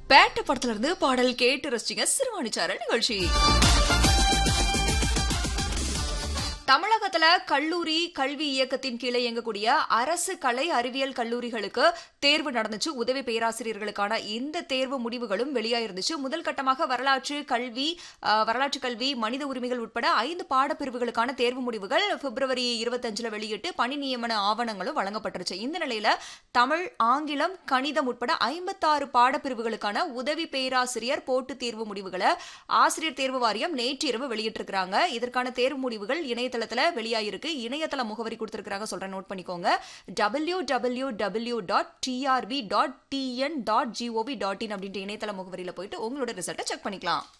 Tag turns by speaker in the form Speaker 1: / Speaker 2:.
Speaker 1: பேட்ட படத்துல இருந்து பாடல் கேட்டு ரசிச்சிங்க சிறுவாணிச்சாரல் நிகழ்ச்சி தமிழகத்துல கல்லூரி கல்வி இயக்கத்தின் கீழே இயங்கக்கூடிய அரசு கலை அறிவியல் கல்லூரிகளுக்கு தேர்வு நடந்துச்சு உதவி பேராசிரியர்களுக்கான இந்த தேர்வு முடிவுகளும் வெளியாயிருந்துச்சு முதல் கட்டமாக வரலாற்று கல்வி அஹ், வரலாற்று கல்வி மனித உரிமைகள் உட்பட ஐந்து பாடப்பிரிவுகளுக்கான தேர்வு முடிவுகள் பிப்ரவரி இருபத்தஞ்சுல வெளியிட்டு பணி நியமன ஆவணங்களும் வழங்கப்பட்டுருச்சு இந்த நிலையில தமிழ் ஆங்கிலம் கணிதம் உட்பட ஐம்பத்தாறு பாடப்பிரிவுகளுக்கான உதவி பேராசிரியர் போட்டுத் தேர்வு முடிவுகளை ஆசிரியர் தேர்வு வாரியம் நேற்று இரவு வெளியிட்டிருக்கிறாங்க இதற்கான தேர்வு முடிவுகள் இணையதளத்துல வெளியாயிருக்கு இணையதள முகவரி கொடுத்திருக்கிறாங்க சொல்றேன் நோட் பண்ணிக்கோங்க W W W dot TRB dot TN dot GOV dot in அப்படின்ற இணையதள முகவரியில போயிட்டு உங்களோட ரிசல்ட்டை செக் பண்ணிக்கலாம்